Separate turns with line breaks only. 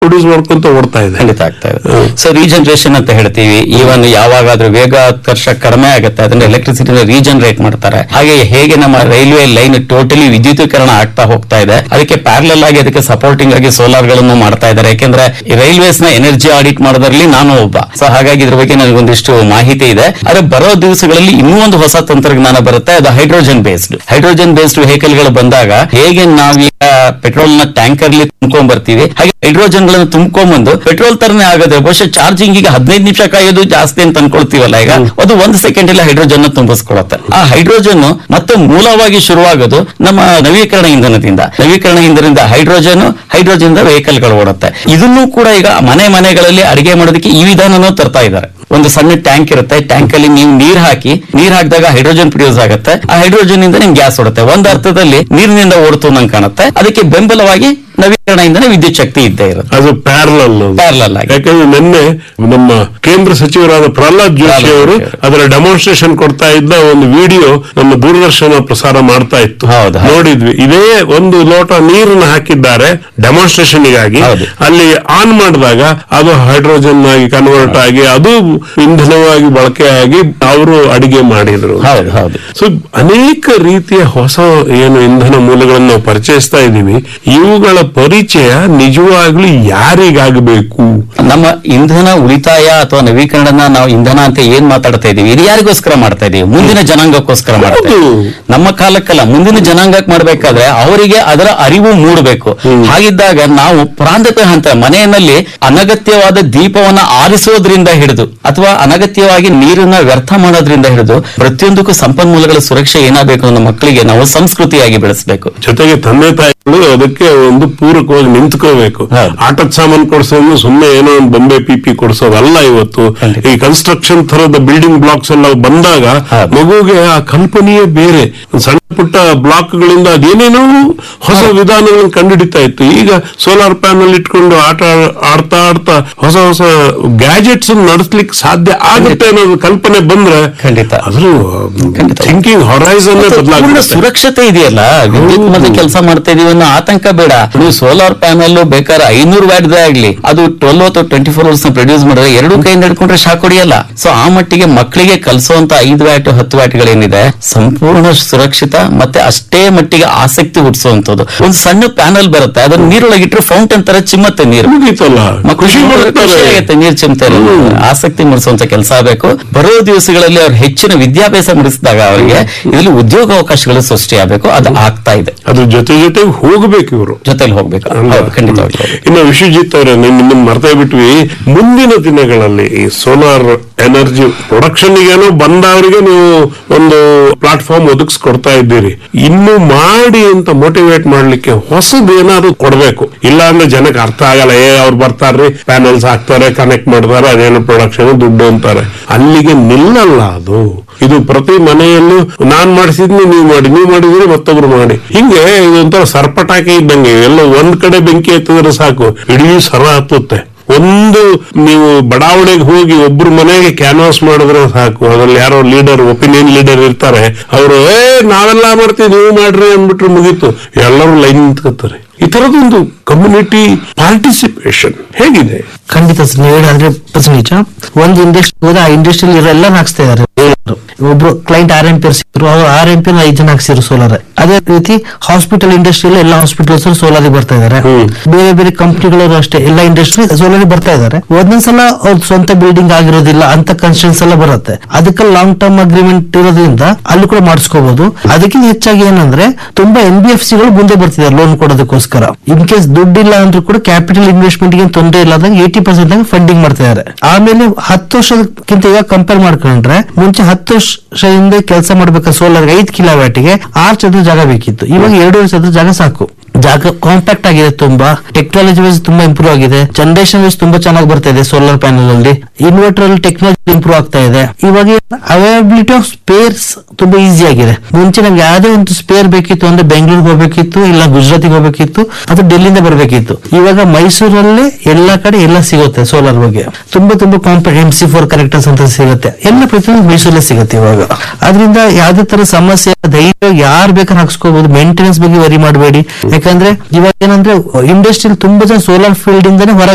Produce ಮಾಡ್ಕೊಂತ ಓಡ್ತಾ ಇದೆ
ಖಂಡಿತ ಆಗ್ತಾ ಇದೆ ಸೊ ರೀಜನರೇಷನ್ ಅಂತ ಹೇಳ್ತೀವಿ ಈವನ್ ಯಾವಾಗಾದ್ರೂ ವೇಗೋತ್ಕರ್ಷ ಕಡಿಮೆ ಆಗುತ್ತೆ ಅದನ್ನ ಎಲೆಕ್ಟ್ರಿಸಿಟಿನ ರೀಜನರೇಟ್ ಮಾಡ್ತಾರೆ ಹಾಗೆ ಹೇಗೆ ನಮ್ಮ ರೈಲ್ವೆ ಲೈನ್ ಟೋಟಲಿ ವಿದ್ಯುತೀಕರಣ ಆಗ್ತಾ ಹೋಗ್ತಾ ಇದೆ ಅದಕ್ಕೆ ಪ್ಯಾರಲಲ್ ಆಗಿ ಅದಕ್ಕೆ ಸಪೋರ್ಟಿಂಗ್ ಆಗಿ ಸೋಲಾರ್ ಗಳನ್ನು ಮಾಡ್ತಾ ಇದ್ದಾರೆ ಯಾಕೆಂದ್ರೆ ರೈಲ್ವೇಸ್ ನ ಎನರ್ಜಿ ಆಡಿಟ್ ಮಾಡೋದ್ರಲ್ಲಿ ನಾನು ಒಬ್ಬ ಸೊ ಹಾಗಾಗಿ ಇದ್ರ ಬಗ್ಗೆ ನನಗೊಂದಿಷ್ಟು ಮಾಹಿತಿ ಇದೆ ಆದ್ರೆ ಬರೋ ದಿವಸಗಳಲ್ಲಿ ಇನ್ನೂ ಒಂದು ಹೊಸ ತಂತ್ರಜ್ಞಾನ ಬರುತ್ತೆ ಅದು hydrogen based hydrogen based vehicle ಗಳು ಬಂದಾಗ ಹೇಗೆ ನಾವೀಗ ಪೆಟ್ರೋಲ್ ನ ಟ್ಯಾಂಕರ್ ತುಂಬ್ಕೊಂಡ್ ಬರ್ತೀವಿ ಹಾಗೆ ಹೈಡ್ರೋಜನ್ ಗಳನ್ನು ತುಂಬ್ಕೊಂಡ್ಬಂದು ಪೆಟ್ರೋಲ್ ತರನೇ ಆಗದೆ ಬಹುಶಃ ಚಾರ್ಜಿಂಗ್ ಈಗ ಹದಿನೈದು ನಿಮಿಷ ಕಾಯೋದು ಜಾಸ್ತಿ ಅಂತ ಅನ್ಕೊಳ್ತೀವಲ್ಲ ಈಗ ಅದು ಒಂದು ಸೆಕೆಂಡ್ ಎಲ್ಲ ಹೈಡ್ರೋಜನ್ ನ ತುಂಬಿಸ್ಕೊಳತ್ತೆ ಆ ಹೈಡ್ರೋಜನ್ ಮತ್ತೆ ಮೂಲವಾಗಿ ಶುರುವಾಗೋದು ನಮ್ಮ ನವೀಕರಣ ಇಂಧನದಿಂದ ನವೀಕರಣ ಇಂಧನದಿಂದ ಹೈಡ್ರೋಜನ್ ಹೈಡ್ರೋಜನ್ ವೆಹಿಕಲ್ ಗಳು ಓಡುತ್ತೆ ಇದನ್ನು ಕೂಡ ಈಗ ಮನೆ ಮನೆಗಳಲ್ಲಿ ಅಡಿಗೆ ಮಾಡೋದಕ್ಕೆ ಈ ವಿಧಾನನೂ ತರ್ತಾ ಇದ್ದಾರೆ ಒಂದು ಸಣ್ಣ ಟ್ಯಾಂಕ್ ಇರುತ್ತೆ ಟ್ಯಾಂಕ್ ಅಲ್ಲಿ ನೀವು ನೀರ್ ಹಾಕಿ ನೀರ್ ಹಾಕಿದಾಗ ಹೈಡ್ರೋಜನ್ ಪ್ರೊಡ್ಯೂಸ್ ಆಗುತ್ತೆ ಆ ಹೈಡ್ರೋಜನ್ ಇಂದ ನಿಮ್ಗೆ ಗ್ಯಾಸ್ ಓಡುತ್ತೆ ಒಂದು ಅರ್ಥದಲ್ಲಿ ನೀರಿನಿಂದ ಓಡ್ತು ನಂಗೆ ಕಾಣುತ್ತೆ ಅದಕ್ಕೆ ಬೆಂಬಲವಾಗಿ ನವೀಕರಣ ಇಂಧನ ವಿದ್ಯುತ್ ಶಕ್ತಿ ಇದ್ದೇ ಇರುತ್ತೆ
ಅದು ಪ್ಯಾರಲಲ್
Parallel ಆಗಿ.
ಯಾಕಂದ್ರೆ ನಿನ್ನೆ ನಮ್ಮ ಕೇಂದ್ರ ಸಚಿವರಾದ ಪ್ರಹ್ಲಾದ್ ಜೋಶಿ
ಪ್ರಹ್ಲಾದ್
ಅವರು
ಜೋಶಿ ಅವರು.
ಅದರ ಡೆಮಾನ್ಸ್ಟ್ರೇಷನ್ ಕೊಡ್ತಾ ಇದ್ದ ಒಂದು ವಿಡಿಯೋ ನಮ್ಮ ದೂರದರ್ಶನ ಪ್ರಸಾರ ಮಾಡ್ತಾ ಇತ್ತು
ಹೌದು, ಹೌದು.
ನೋಡಿದ್ವಿ ಇದೇ ಒಂದು ಲೋಟ ನೀರನ್ನ ಹಾಕಿದ್ದಾರೆ ಡೆಮಾನ್ಸ್ಟ್ರೇಷನ್ ಗಾಗಿ
ಹೌದು.
ಅಲ್ಲಿ ಆನ್ ಮಾಡಿದಾಗ ಅದು ಹೈಡ್ರೋಜನ್ ಆಗಿ ಕನ್ವರ್ಟ್ ಆಗಿ ಅದು ಇಂಧನವಾಗಿ ಬಳಕೆಯಾಗಿ ಅವರು ಅಡಿಗೆ ಮಾಡಿದ್ರು
ಹೌದು ಹೌದು
ಸೊ ಅನೇಕ ರೀತಿಯ ಹೊಸ ಏನು ಇಂಧನ ಮೂಲಗಳನ್ನು ನಾವು ಪರಿಚಯಿಸ್ತಾ ಇದ್ದೀವಿ ಇವುಗಳ ಪರಿಚಯ ನಿಜವಾಗ್ಲೂ ಯಾರಿಗಾಗಬೇಕು
ನಮ್ಮ ಇಂಧನ ಉಳಿತಾಯ ಅಥವಾ ನವೀಕರಣನ ನಾವು ಇಂಧನ ಅಂತ ಏನ್ ಮಾತಾಡ್ತಾ ಇದೀವಿ ಇದು ಯಾರಿಗೋಸ್ಕರ ಮಾಡ್ತಾ ಇದೀವಿ ಮುಂದಿನ ಜನಾಂಗಕ್ಕೋಸ್ಕರ ಮಾಡ್ತಾ ಇದೀವಿ
ಹೌದು.
ನಮ್ಮ ಕಾಲಕ್ಕಲ್ಲ ಮುಂದಿನ ಜನಾಂಗಕ್ಕೆ ಮಾಡ್ಬೇಕಾದ್ರೆ ಅವರಿಗೆ ಅದರ ಅರಿವು ಮೂಡಬೇಕು ಹಾಗಿದ್ದಾಗ ನಾವು ಪ್ರಾಂತದ ಹಂತ ಮನೆಯಲ್ಲಿ ಅನಗತ್ಯವಾದ ದೀಪವನ್ನ ಆರಿಸೋದ್ರಿಂದ ಹಿಡಿದು ಅಥವಾ ಅನಗತ್ಯವಾಗಿ ನೀರನ್ನ ವ್ಯರ್ಥ ಮಾಡೋದ್ರಿಂದ ಹಿಡಿದು ಪ್ರತಿಯೊಂದಕ್ಕೂ ಸಂಪನ್ಮೂಲಗಳ ಸುರಕ್ಷೆ ಏನಾಗಬೇಕು ನಮ್ಮ ಮಕ್ಕಳಿಗೆ ನಾವು ಸಂಸ್ಕೃತಿಯಾಗಿ ಬೆಳೆಸಬೇಕು
ಜೊತೆಗೆ ತಂದೆ ತಾಯಿಗಳು ಅದಕ್ಕೆ ಒಂದು ಪೂರಕವಾಗಿ ನಿಂತ್ಕೋಬೇಕು
ಹೌದು.
ಆಟದ ಸಾಮಾನು ಕೊಡ್ಸೋದು ಸುಮ್ಮನೆ ಏನೋ ಒಂದು ಬೊಂಬೆ ಪಿಪಿ ಕೊಡ್ಸೋದಲ್ಲ ಇವತ್ತು
ಖಂಡಿತ.
ಈ ಕನ್ಸ್ಟ್ರಕ್ಷನ್ ತರದ ಬಿಲ್ಡಿಂಗ್ ಬ್ಲಾಕ್ಸ್ ಎಲ್ಲ ಬಂದಾಗ
ಹೌದು.
ಮಗುಗೆ ಆ ಕಲ್ಪನೆಯೇ ಬೇರೆ ಒಂದ್ ಸಣ್ಣ ಪುಟ್ಟ ಬ್ಲಾಕ್ ಗಳಿಂದ ಅದೇನೇನೋ ಹೊಸ ವಿಧಾನಗಳನ್ನು ಕಂಡುಹಿಡಿತಾ ಇತ್ತು ಈಗ ಸೋಲಾರ್ ಪ್ಯಾನಲ್ ಇಟ್ಕೊಂಡು ಆಟ ಆಡ್ತಾ ಆಡ್ತಾ ಹೊಸ ಹೊಸ ಗ್ಯಾಜೆಟ್ಸ್ ನಡೆಸ್ಲಿಕ್ಕೆ ಸಾಧ್ಯ ಆಗುತ್ತೆ ಅನ್ನೋದು ಕಲ್ಪನೆ ಬಂದ್ರೆ
ಖಂಡಿತ.
ಅದ್ರ
ಖಂಡಿತ.
ಥಿಂಕಿಂಗ್ ಹೊರೈಸನ್
ಮತ್ತೆ ಪೂರ್ಣ
ಬದಲಾಗುತ್ತೆ
ಸುರಕ್ಷತೆ ಇದೆಯಲ್ಲ ವಿದ್ಯುತ್
ಹೌದು.
ಮತ್ತೆ ಕೆಲಸ ಮಾಡ್ತಾ ಇದೀವಿ ಅನ್ನೋ ಆತಂಕ ಬೇಡ ನೀವು ಸೋಲಾರ್ ಪ್ಯಾನಲ್ ಬೇಕಾದ್ರೆ ಐನೂರು ವ್ಯಾಟ್ ಆಗ್ಲಿ ಅದು ಟ್ವೆಲ್ ಅಥವಾ ಟ್ವೆಂಟಿ ಫೋರ್ ಅವರ್ಸ್ ಪ್ರೊಡ್ಯೂಸ್ ಮಾಡಿದ್ರೆ ಎರಡು ಕೈಯಿಂದ ಹಿಡ್ಕೊಂಡ್ರೆ ಶಾಕ್ ಹೊಡಿಯಲ್ಲ ಸೊ ಆ ಮಟ್ಟಿಗೆ ಮಕ್ಕಳಿಗೆ ಕಲಿಸುವಂತ ಐದು ವ್ಯಾಟ್ ಹತ್ತು ವ್ಯಾಟ್ ಗಳೇನಿದೆ ಸಂಪೂರ್ಣ ಸುರಕ್ಷಿತ ಮತ್ತೆ ಅಷ್ಟೇ ಮಟ್ಟಿಗೆ ಆಸಕ್ತಿ ಹುಟ್ಟಿಸುವಂತದ್ದು ಒಂದು ಸಣ್ಣ ಪ್ಯಾನಲ್ ಬರುತ್ತೆ ಅದನ್ನ ನೀರೊಳಗಿಟ್ರೆ ಫೌಂಟೇನ್ ತರ ಚಿಮ್ಮತ್ತೆ ನೀರು
ಮುಗೀತಲ್ಲ
ಮಕ್ಕಳು
ಖುಷಿ ಪಡ್ತಾರೆ
ಖುಷಿ ಆಗುತ್ತೆ ನೀರ್ ಚಿಮ್ತಾರೆ ಆಸಕ್ತಿ ಮೂಡಿಸುವಂತ ಕೆಲಸ ಆಗಬೇಕು ಬರೋ ದಿವಸಗಳಲ್ಲಿ ಅವ್ರು ಹೆಚ್ಚಿನ ವಿದ್ಯಾಭ್ಯಾಸ ಮುಡಿಸಿದಾಗ ಅವರಿಗೆ ಇದರಲ್ಲಿ ಉದ್ಯೋಗ ಅವಕಾಶಗಳು ಸೃಷ್ಟಿ ಆಗಬೇಕು ಅದು ಆಗ್ತಾ ಇದೆ
ಅದ್ರ ಜೊತೆ ಜೊತೆಗೆ ಹೋಗ್ಬೇಕು ಇವರು
ಜೊತೆಲಿ ಹೋಗ್ಬೇಕು ಹೌದು ಖಂಡಿತವಾಗಿ
ಇನ್ನು ವಿಶ್ವಜಿತ್ ಅವರೇ ನಿಮ್ಮನ್ನ ಮರ್ತೇ ಬಿಟ್ವಿ ಮುಂದಿನ ದಿನಗಳಲ್ಲಿ ಈ ಸೋಲಾರ್ ಎನರ್ಜಿ ಪ್ರೊಡಕ್ಷನ್ ಏನೋ ಬಂದವರಿಗೆ ನೀವು ಒಂದು ಪ್ಲಾಟ್ಫಾರ್ಮ್ ಒದಗಿಸ್ಕೊಡ್ತಾ ಇದ್ದೀರಿ ಇನ್ನು ಮಾಡಿ ಅಂತ ಮೋಟಿವೇಟ್ ಮಾಡ್ಲಿಕ್ಕೆ ಹೊಸದು ಏನಾದ್ರು ಕೊಡ್ಬೇಕು ಇಲ್ಲ ಅಂದ್ರೆ ಜನಕ್ಕೆ ಅರ್ಥ ಆಗಲ್ಲ ಏ ಅವ್ರು ಬರ್ತಾರ್ರಿ ಪ್ಯಾನಲ್ಸ್ ಹಾಕ್ತಾರೆ ಕನೆಕ್ಟ್ ಮಾಡ್ತಾರೆ ಅದೇನೋ ಪ್ರೊಡಕ್ಷನ್ ದುಡ್ಡು ಅಂತಾರೆ ಅಲ್ಲಿಗೆ ನಿಲ್ಲಲ್ಲ ಅದು ಇದು ಪ್ರತಿ ಮನೆಯಲ್ಲೂ ನಾನ್ ಮಾಡಿಸಿದ್ನಿ ನೀವು ಮಾಡಿ ನೀವು ಮಾಡಿದ್ರೆ ಮತ್ತೊಬ್ರು ಮಾಡಿ ಹಿಂಗೆ ಇದೊಂಥರ ಸರ್ಪಟಾಕಿ ಇದ್ದಂಗೆ ಎಲ್ಲ ಒಂದ್ ಕಡೆ ಬೆಂಕಿ ಎತ್ತಿದ್ರೆ ಸಾಕು ಇಡೀ ಸರ ಹತ್ತುತ್ತೆ ಒಂದು ನೀವು ಬಡಾವಣೆಗೆ ಹೋಗಿ ಒಬ್ರು ಮನೆಗೆ ಕ್ಯಾನ್ವಾಸ್ ಮಾಡಿದ್ರೆ ಸಾಕು ಅದ್ರಲ್ಲಿ ಯಾರೋ ಲೀಡರ್ ಒಪಿನಿಯನ್ ಲೀಡರ್ ಇರ್ತಾರೆ ಅವರು ಏ ನಾವೆಲ್ಲ ಮಾಡ್ತೀವಿ ನೀವು ಮಾಡ್ರಿ ಅಂದ್ಬಿಟ್ರೆ ಮುಗೀತು ಎಲ್ಲರೂ ಲೈನ್ ನಿಂತ್ಕೋತಾರೆ ಈ ತರದೊಂದು ಕಮ್ಯುನಿಟಿ ಪಾರ್ಟಿಸಿಪೇಷನ್ ಹೇಗಿದೆ
ಖಂಡಿತ ಸರ್ ನೀವು ಹೇಳಿ ಹಂಡ್ರೆಡ್ ಪರ್ಸೆಂಟ್ ನಿಜ ಒಂದು ಇಂಡಸ್ಟ್ರಿ ಹೋದ ಆ ಇಂಡಸ್ಟ್ರಿಯಲ್ಲಿ ಇರೋ ಎಲ್ಲ ಹಾಕ್ಸ್ತಾ ಇದಾರೆ ಒಬ್ರು ಕ್ಲೈಂಟ್ ಆರ್ ಎಂ ಪಿ ಸಿಕ್ಕರು ಅವ್ರು ಆರ್ ಎಂ ಪಿ ಐದು ಜನ ಹಾಕ್ಸಿರು ಸೋಲಾರ್ ಅದೇ ರೀತಿ ಹಾಸ್ಪಿಟಲ್ ಇಂಡಸ್ಟ್ರಿಯಲ್ಲಿ ಎಲ್ಲ ಹಾಸ್ಪಿಟಲ್ಸ್ ಸೋಲಾರ್ ಬರ್ತಾ ಇದಾರೆ ಬೇರೆ ಬೇರೆ ಕಂಪ್ನಿಗಳು ಅಷ್ಟೇ ಎಲ್ಲ ಇಂಡಸ್ಟ್ರಿ ಸೋಲಾರ್ ಬರ್ತಾ ಇದಾರೆ ಒಂದೊಂದ್ಸಲ ಅವ್ರ ಸ್ವಂತ ಬಿಲ್ಡಿಂಗ್ ಆಗಿರೋದಿಲ್ಲ ಅಂತ ಕನ್ಸ್ಟ್ರಕ್ಷನ್ಸ್ ಎಲ್ಲ ಬರುತ್ತೆ ಅದಕ್ಕೆ ಲಾಂಗ್ ಟರ್ಮ್ ಅಗ್ರಿಮೆಂಟ್ ಇರೋದ್ರಿಂದ ಅಲ್ಲಿ ಕೂಡ ಮಾಡಿಸ್ಕೋಬಹುದು ಅದಕ್ಕಿಂತ ಹೆಚ್ಚಾಗಿ ಏನಂದ್ರೆ ತುಂಬಾ ಎನ್ ಬಿ ಎಫ್ ಸಿಗಳು ಮುಂದೆ ಬರ್ತಿದ್ದಾರೆ ಲೋನ್ ಕೊಡೋದಕ್ಕೋಸ್ಕರ ಇನ್ ಕೇಸ್ ದುಡ್ಡಿಲ್ಲ ಅಂದ್ರೂ ಕೂಡ ಕ್ಯಾಪಿಟಲ್ ಇನ್ವೆಸ್ಟ್ಮೆಂಟ್ ಗೆ ತೊಂದರೆ ಇಲ್ಲದಾಗ ಏಟಿ ಪರ್ಸೆಂಟ್ ಫಂಡಿಂಗ್ ಮಾಡ್ತಾ ಇದ್ದಾರೆ ಆಮೇಲೆ ಹತ್ತು ವರ್ಷಕ್ಕಿಂತ ಈಗ ಕಂಪೇರ್ ಮಾಡ್ಕೊಂಡ್ರೆ ಮುಂಚೆ ಹತ್ತು ವರ್ಷ ಹಿಂದೆ ಕೆಲಸ ಮಾಡ್ಬೇಕಾದ್ರೆ ಸೋಲಾರ್ ಐದು ಕಿಲೋ ವ್ಯಾಟಿಗೆ ಆರು ಚದುರ ಜಾಗ ಬೇಕಿತ್ತು ಇವಾಗ ಎರಡೂವರೆ ಚದುರ ಜಾಗ ಸಾಕು ಜಾಗ ಕಾಂಪ್ಯಾಕ್ಟ್ ಆಗಿದೆ ತುಂಬಾ ಟೆಕ್ನಾಲಜಿ ವೈಸ್ ತುಂಬಾ ಇಂಪ್ರೂವ್ ಆಗಿದೆ ಜನರೇಷನ್ ವೈಸ್ ತುಂಬಾ ಚೆನ್ನಾಗಿ ಬರ್ತಾ ಇದೆ ಸೋಲಾರ್ ಪ್ಯಾನಲ್ ಅಲ್ಲಿ ಇನ್ವರ್ಟರ್ ಅಲ್ಲಿ ಟೆಕ್ನಾಲಜಿ ಇಂಪ್ರೂವ್ ಆಗ್ತಾ ಇದೆ ಇವಾಗ ಅವೈಲಬಿಲಿಟಿ ಆಫ್ ಸ್ಪೇರ್ಸ್ ತುಂಬಾ ಈಸಿ ಆಗಿದೆ ಮುಂಚೆ ನಮ್ಗೆ ಯಾವ್ದೇ ಒಂದು ಸ್ಪೇರ್ ಬೇಕಿತ್ತು ಅಂದ್ರೆ ಬೆಂಗಳೂರಿಗೆ ಹೋಗ್ಬೇಕಿತ್ತು ಇಲ್ಲ ಗುಜರಾತಿಗೆ ಹೋಗ್ಬೇಕಿತ್ತು ಅದು ಡೆಲ್ಲಿಂದ ಬರ್ಬೇಕಿತ್ತು ಇವಾಗ ಮೈಸೂರಲ್ಲೇ ಎಲ್ಲಾ ಕಡೆ ಎಲ್ಲ ಸಿಗುತ್ತೆ ಸೋಲಾರ್ ಬಗ್ಗೆ ತುಂಬಾ ತುಂಬಾ compact M C four connectors ಅಂತ ಸಿಗುತ್ತೆ ಎಲ್ಲ ಪ್ರತಿಯೊಂದು ಮೈಸೂರಲ್ಲೇ ಸಿಗುತ್ತೆ ಇವಾಗ ಅದರಿಂದ ಯಾವ್ದೇ ತರ ಸಮಸ್ಯೆ ಧೈರ್ಯ ಯಾರು ಬೇಕಾದ್ರೆ ಹಾಕ್ಸ್ಕೋಬಹುದು ಮೇಂಟೆನೆನ್ಸ್ ಬಗ್ಗೆ ವರಿ ಮಾಡಬೇಡಿ ಯಾಕಂದ್ರೆ ಇವಾಗ ಏನಂದ್ರೆ ಇಂಡಸ್ಟ್ರಿಯಲ್ಲಿ ತುಂಬಾ ಜನ ಸೋಲಾರ್ ಫೀಲ್ಡ್ ಇಂದಾನೆ ಹೊರಗೆ